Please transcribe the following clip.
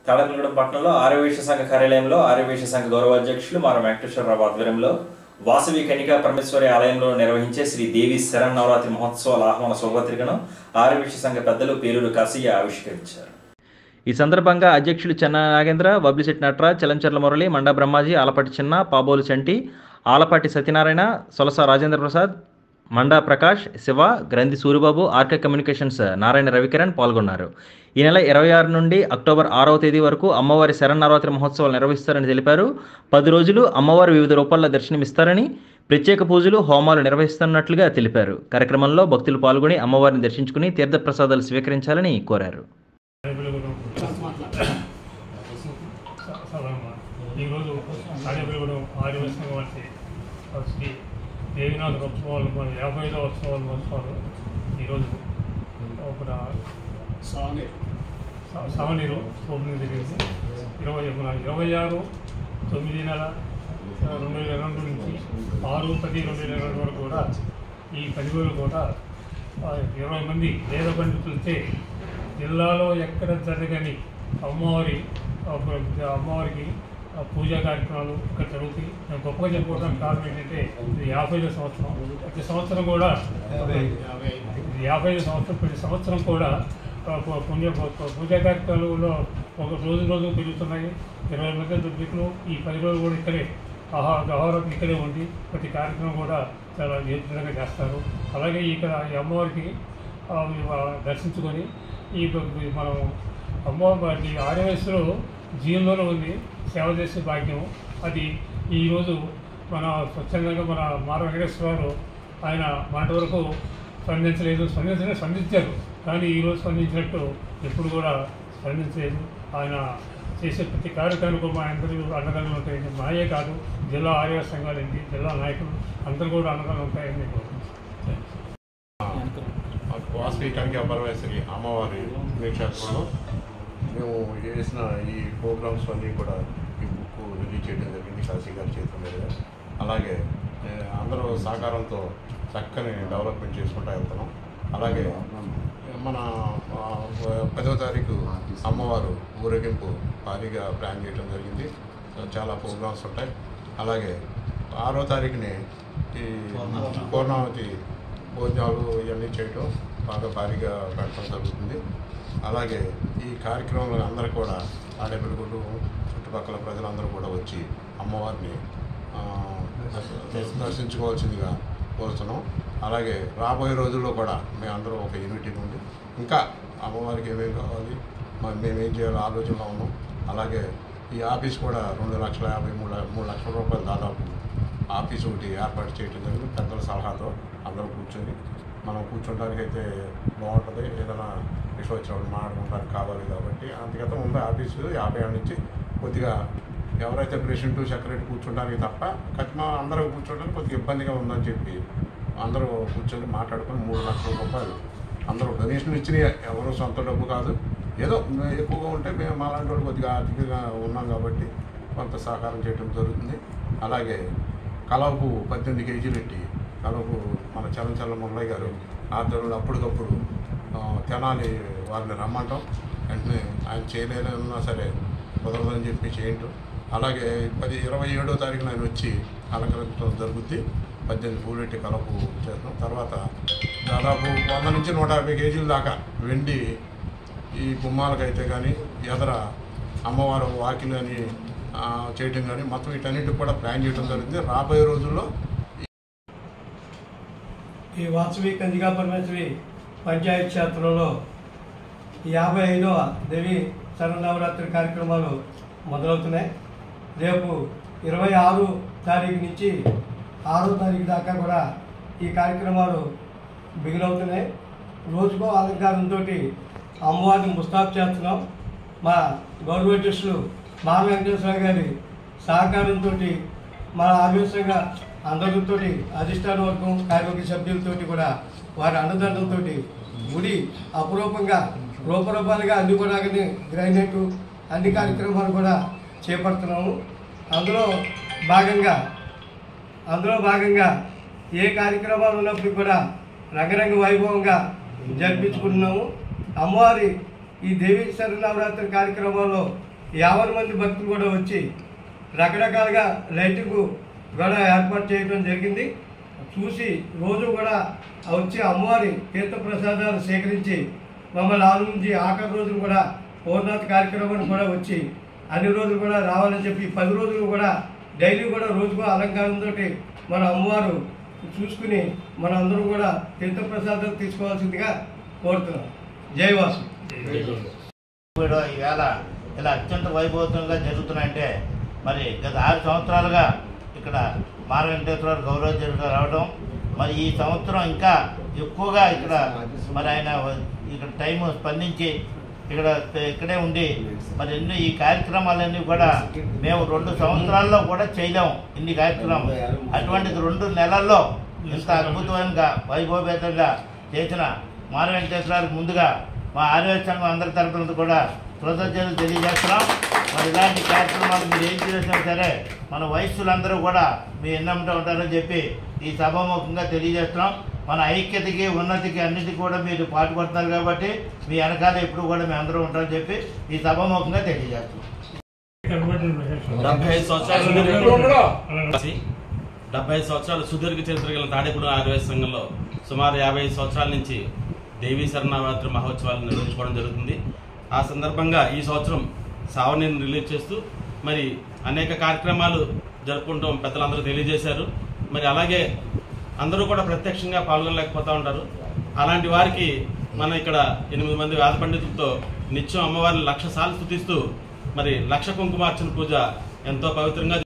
తాడకలగూడెం పట్టణంలో ఆర్యవేశ సంఘ కార్యాలయంలో ఆర్యవేశ సంఘ గౌరవ అధ్యక్షులు మార వెంకటేశ్వరరావు ఆధ్వర్యంలో వాసవి కనికా పరమేశ్వరి ఆలయంలో నిర్వహించే శ్రీ దేవి శరణ్ నవరాత్రి మహోత్సవాల ఆహ్వాన శోభపత్రికను ఆర్యవేశ సంఘ పెద్దలు పేరూరు కాశయ్య ఆవిష్కరించారు ఈ సందర్భంగా అధ్యక్షులు చెన్న నాగేంద్ర వబ్లిశెట్టి నటరాజ్ చలంచర్ల మురళి మండా బ్రహ్మాజీ ఆలపాటి చిన్న పాబోలు చంటి ఆలపాటి సత్యనారాయణ సొలస రాజేంద్ర ప్రసాద్ మండా ప్రకాష్ శివ గ్రంథి సూరిబాబు ఆర్కే కమ్యూనికేషన్స్ నారాయణ రవికిరణ్ పాల్గొన్నారు ఈ నెల ఇరవై ఆరు నుండి అక్టోబర్ ఆరవ తేదీ వరకు అమ్మవారి శరన్నవరాత్రి మహోత్సవాలు నిర్వహిస్తారని తెలిపారు పది రోజులు అమ్మవారు వివిధ రూపాల్లో దర్శనమిస్తారని ప్రత్యేక పూజలు హోమాలు నిర్వహిస్తున్నట్లుగా తెలిపారు కార్యక్రమంలో భక్తులు పాల్గొని అమ్మవారిని దర్శించుకుని తీర్థప్రసాదాలు స్వీకరించాలని కోరారు ఈరోజు ఆర్యపల్లిగూడెం ఆర్యవైష్ణవ వారి శ్రీ దేవినాథ ఉత్సవాలు మన యాభై ఐదో ఉత్సవాలు ఉత్సవాలు ఈరోజు ఒక సవనీరు ఓపెనింగ్ జరిగింది ఇరవై మన ఇరవై ఆరు తొమ్మిది నెల రెండు వేల ఇరవై రెండు నుంచి ఆరు పది రెండు వేల ఇరవై రెండు వరకు కూడా ఈ పది రోజులు కూడా ఆ, ఇరవై మంది వేద పండితులచే జిల్లాలో ఎక్కడ జరగని అమ్మవారి ఆ, అమ్మవారికి ఆ, పూజా కార్యక్రమాలు ఇక్కడ జరుగుతాయి నేను గొప్పగా చెప్పుకోవడానికి కారణం ఏంటంటే ఇది యాభై ఐదో సంవత్సరం ప్రతి సంవత్సరం కూడా ఇది యాభై ఐదు సంవత్సరం ప్రతి సంవత్సరం కూడా ఆ, పు- పుణ్య పు- పూజా కార్యక్రమాలలో ఒక రోజు రోజు పెరుగుతున్నాయి ఇరవై మంది దుర్భికులు ఈ పది రోజులు కూడా ఇక్కడే ఆహా గౌరవం ఇక్కడే ఉండి ప్రతి కార్యక్రమం కూడా చాలా నియంత్రణగా చేస్తారు అలాగే ఇక్కడ ఈ అమ్మవారికి ఆ, ఆ, దర్శించుకొని ఈ బ- ఈ మనం అమ్మవారి ఆర్య వయసులో జీవంలోనే ఉంది సేవ చేసే భాగ్యం అది ఈరోజు మన స్వచ్ఛందంగా మన మార వెంకటేశ్వరరావు ఆయన మాట వరకు స్పందించలేదు స్పందించలేదు స్పందించారు కానీ ఈరోజు స్పందించినట్టు ఎప్పుడు కూడా స్పందించలేదు ఆయన చేసే ప్రతి కార్యక్రమానికి మా అందరూ అండగా ఉంటాయని మాయే కాదు జిల్లా ఆర్య సంఘాలేంటి జిల్లా నాయకులు అందరూ కూడా అండగా ఉంటాయని నేను వాసవి కనికా పరమేశ్వరి అమ్మవారి పుణ్యక్షేత్రంలో మేము చేసిన ఈ ప్రోగ్రామ్స్ అన్నీ కూడా ఈ బుక్ రిలీజ్ చేయడం జరిగింది కాశీ గారి చేతుల మీదుగా అలాగే ఏ, అందరూ సహకారంతో చక్కని డెవలప్మెంట్ చేసుకుంటూ వెళ్తున్నాం అలాగే మన ఆ, పదో తారీఖు అమ్మవారు ఊరేగింపు భారీగా ప్లాన్ చేయడం జరిగింది చాలా ప్రోగ్రామ్స్ ఉంటాయి అలాగే ఆరో తారీఖుని ఈ పూర్ణావతి భోజనాలు ఇవన్నీ చేయటం బాగా భారీగా పెట్టడం జరుగుతుంది అలాగే ఈ కార్యక్రమంలో అందరూ కూడా ఆడపిల్లగుడు చుట్టుపక్కల ప్రజలందరూ కూడా వచ్చి అమ్మవారిని ఆ, దర్శ- దర్శించుకోవాల్సిందిగా కోరుతున్నాం అలాగే రాబోయే రోజుల్లో కూడా మేమందరం ఒక యూనిటీ ఉండి ఇంకా అమ్మవారికి ఏమేమి కావాలి మరి మేము ఏం చేయాలో ఆలోచనలో ఉన్నాం అలాగే ఈ ఆఫీస్ కూడా రెండు లక్షల యాభై మూడు ల- మూడు లక్షల రూపాయలు దాదాపు ఆఫీస్ ఒకటి ఏర్పాటు చేయడం జరిగింది పెద్దల సలహాతో అందరూ కూర్చొని మనం కూర్చోడానికి అయితే బాగుంటుంది ఏదైనా విషయం వచ్చినప్పుడు మాట్లాడుకోవడానికి కావాలి కాబట్టి అందుకైతే ఉంది ఆఫీసు యాభై ఏళ్ళ నుంచి కొద్దిగా ఎవరైతే ప్రెసిడెంట్ సెక్రటరీ కూర్చోడానికి తప్ప ఖచ్చితంగా అందరూ కూర్చోడానికి కొద్దిగా ఇబ్బందిగా ఉందని చెప్పి అందరూ కూర్చొని మాట్లాడుకొని మూడు లక్షల రూపాయలు అందరూ డొనేషన్ ఇచ్చిన ఎవరు సొంత డబ్బు కాదు ఏదో ఎక్కువగా ఉంటే మేము అలాంటి వాళ్ళు కొద్దిగా ఆర్థికంగా ఉన్నాం కాబట్టి కొంత సహకారం చేయడం జరుగుతుంది అలాగే కలవపు పద్దెనిమిది కేజీలు పెట్టి కలవపు మన చలంచల్ల మురళయ్య గారు ఆధ్వర్యంలో అప్పటికప్పుడు ఆ, తెనాలి వారిని రమ్మంటాం వెంటనే ఆయన చేయలేదన్నా సరే కుదరదని చెప్పి చేయండి అలాగే పది ఇరవై ఏడో తారీఖున ఆయన వచ్చి అలంకరించడం జరుగుద్ది పద్దెనిమిది పూలెట్టి కలపు చేస్తాం తర్వాత దాదాపు వంద నుంచి నూట యాభై కేజీల దాకా వెండి ఈ గుమ్మాలకైతే కానీ ఎదర అమ్మవారు వాకిలు అని ఆ, చేయటం కానీ మొత్తం వీటన్నిటికి కూడా ప్లాన్ చేయడం జరుగుతుంది రాబోయే రోజుల్లో ఈ వాసవి కందిగా పరమేశ్వరి పంచాయత్ క్షేత్రంలో యాభై ఐదవ దేవి శరణవరాత్రి కార్యక్రమాలు మొదలవుతున్నాయి రేపు ఇరవై ఆరు తారీఖు నుంచి ఆరో తారీఖు దాకా కూడా ఈ కార్యక్రమాలు బిగినవుతున్నాయి రోజుకో అలంకారంతో అమ్మవారిని ముస్తాబ్ చేస్తున్నాం మా గౌరవధ్యక్షులు మా వెంకటేశ్వర గారి సహకారంతో మన ఆవేశంగా అందరితో అధిష్టాన వర్గం కార్యవర్గ సభ్యులతోటి కూడా వారి అండదండలతో గుడి అపురూపంగా రూపరూపాలుగా అన్ని కూడా గ్రైనేటు అన్ని కార్యక్రమాలు కూడా చేపడుతున్నాము అందులో భాగంగా అందులో భాగంగా ఏ కార్యక్రమాలు ఉన్నప్పుడు కూడా రంగరంగ వైభవంగా జరిపించుకుంటున్నాము అమ్మవారి ఈ దేవి శరణవరాత్రి కార్యక్రమంలో యాభై మంది భక్తులు కూడా వచ్చి రకరకాలుగా లైటింగ్ కూడా ఏర్పాటు చేయడం జరిగింది చూసి రోజు కూడా వచ్చి అమ్మవారి తీర్థ ప్రసాదాలు సేకరించి మమ్మల్ని ఆలోచించి ఆఖరి రోజులు కూడా పూర్ణాథ్ కార్యక్రమాన్ని కూడా వచ్చి అన్ని రోజులు కూడా రావాలని చెప్పి పది రోజులు కూడా డైలీ కూడా రోజుకో అలంకారంతో మన అమ్మవారు చూసుకుని మన అందరూ కూడా తీర్థ ప్రసాదాలు తీసుకోవాల్సిందిగా కోరుతున్నాం జయవాసు ఇప్పుడు ఈవేళ ఇలా అత్యంత వైభవంగా జరుగుతున్నాయంటే మరి గత ఆరు సంవత్సరాలుగా ఇక్కడ మార వెంకటేశ్వర గౌరవజులుగా రావడం మరి ఈ సంవత్సరం ఇంకా ఎక్కువగా ఇక్కడ మరి ఆయన ఇక్కడ టైం స్పందించి ఇక్కడ ఇక్కడే ఉండి మరి ఎన్ని ఈ కార్యక్రమాలన్నీ కూడా మేము రెండు సంవత్సరాల్లో కూడా చేయలేము ఇన్ని కార్యక్రమాలు అటువంటిది రెండు నెలల్లో ఇంత అద్భుతమైన వైభవపేతంగా చేసిన మార వెంకటేశ్వరానికి ముందుగా మా ఆరోగ్య సంఘం అందరి తరపున కూడా కృతజ్ఞతలు తెలియజేస్తున్నాం మరి ఇలాంటి కార్యక్రమాలు మీరు ఏం చేసినా సరే మన వయస్సులందరూ కూడా మీ ఎన్నమ్మట ఉంటారని చెప్పి ఈ సభాముఖంగా తెలియజేస్తున్నాం మన ఐక్యతకి ఉన్నతికి అన్నిటికీ కూడా మీరు పాటుపడుతున్నారు కాబట్టి మీ వెనకాల ఎప్పుడు కూడా మేము అందరూ ఉంటారని చెప్పి ఈ సభాముఖంగా తెలియజేస్తున్నాం కనబడిన మహేష్. డెబ్బై ఐదు సంవత్సరాలు అలాగే. డెబ్బై ఐదు సంవత్సరాలు సుదీర్ఘ చరిత్ర గల తాడేపూడి ఆర్యవేశ సంఘంలో సుమారు యాభై ఐదు సంవత్సరాల నుంచి దేవీ శరణావరాత్రి మహోత్సవాలు నిర్వహించుకోవడం జరుగుతుంది ఆ సందర్భంగా ఈ సంవత్సరం సావనిని రిలీజ్ చేస్తూ మరి అనేక కార్యక్రమాలు జరుపుకుంటాం పెద్దలందరూ తెలియజేశారు మరి అలాగే అందరూ కూడా ప్రత్యక్షంగా పాల్గొనలేకపోతూ ఉంటారు అలాంటి వారికి మనం ఇక్కడ ఎనిమిది మంది వేద పండితులతో నిత్యం అమ్మవారిని లక్ష సార్లు స్థుతిస్తూ మరి లక్ష కుంకుమార్చన పూజ ఎంతో పవిత్రంగా